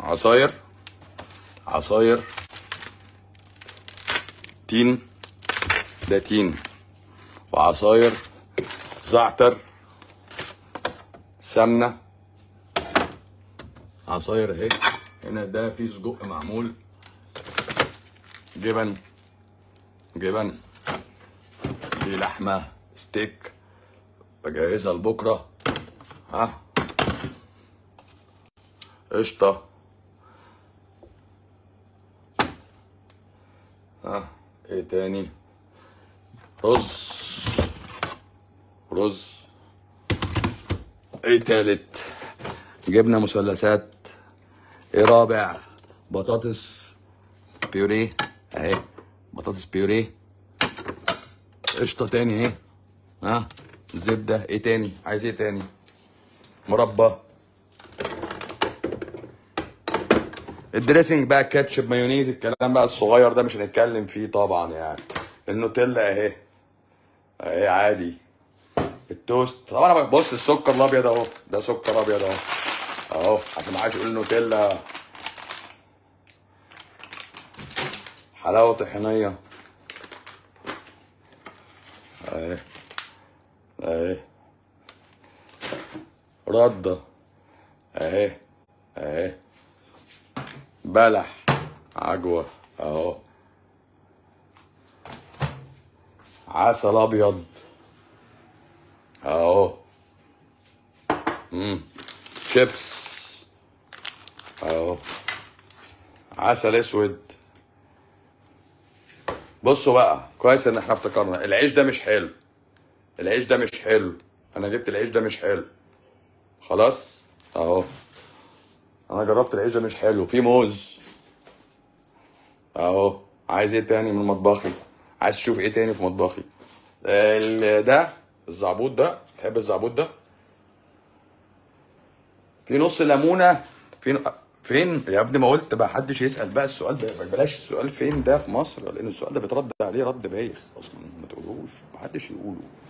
عصاير عصاير تين ده تين وعصاير زعتر سمنه عصاير اهي هنا ده في سجق معمول جبن جبن دي لحمه ستيك بجهزها لبكره ها قشطه ها ايه تاني رز رز ايه تالت جبنه مثلثات ايه رابع بطاطس بيوريه اهي بطاطس بيوريه قشطه تاني اهي ها زبده ايه تاني عايز ايه تاني مربى الدريسنج بقى كاتشب مايونيز الكلام بقى الصغير ده مش هنتكلم فيه طبعا يعني النوتيلا اهي اهي عادي التوست طبعا انا بص السكر الابيض اهو ده سكر ابيض اهو اهو عشان ما حدش يقول نوتيلا حلاوه طحينيه اهي اهي رده اهي اهي بلح عجوه اهو عسل ابيض اهو امم شيبس اهو عسل اسود بصوا بقى كويس ان احنا افتكرنا العيش ده مش حلو العيش ده مش حلو انا جبت العيش ده مش حلو خلاص اهو انا جربت العيش ده مش حلو في موز اهو عايز ايه تاني من مطبخي عايز تشوف ايه تاني في مطبخي ال- ده الزعبوط ده تحب الزعبوط ده في نص ليمونه في ن- فين يا ابني ما قلت بقى حدش يسال بقى السؤال ده بلاش السؤال فين ده في مصر لان السؤال ده بيترد عليه رد بايخ اصلا ما تقولوش ما حدش يقوله